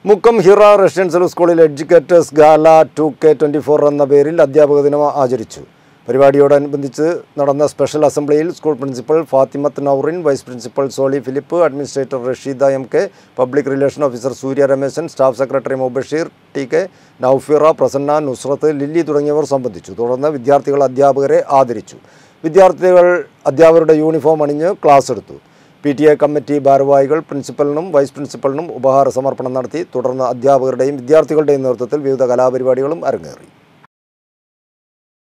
Mukkam Hira residential സ്കൂളിൽ educators gala two K twenty four എന്ന പേരിൽ അധ്യാപക ദിനം ആചരിച്ചു പരിപാടിയോടനുബന്ധിച്ച് നടന്ന സ്പെഷ്യൽ അസംബ്ലിയിൽ school principal Fathimath Naurin vice principal Soly Philip administrator Rasheeda M K public relation officer Surya Rameshan staff secretary Mubasheer T K Naufira Prasanna Nusrath Lilly തുടങ്ങിയവർ സംബന്ധിച്ചു തുടർന്ന് വിദ്യാർത്ഥികൾ അധ്യാപകരെ ആദരിച്ചു വിദ്യാർത്ഥികൾ അധ്യാപകരുടെ യൂണിഫോം അണിഞ്ഞ് ക്ലാസ് എടുത്തു പി ടി എ കമ്മിറ്റി ഭാരവാഹികൾ പ്രിൻസിപ്പലിനും വൈസ് പ്രിൻസിപ്പലിനും ഉപഹാര സമർപ്പണം നടത്തി തുടർന്ന് അധ്യാപകരുടെയും വിദ്യാർത്ഥികളുടെയും നേതൃത്വത്തിൽ വിവിധ കലാപരിപാടികളും അരങ്ങേറി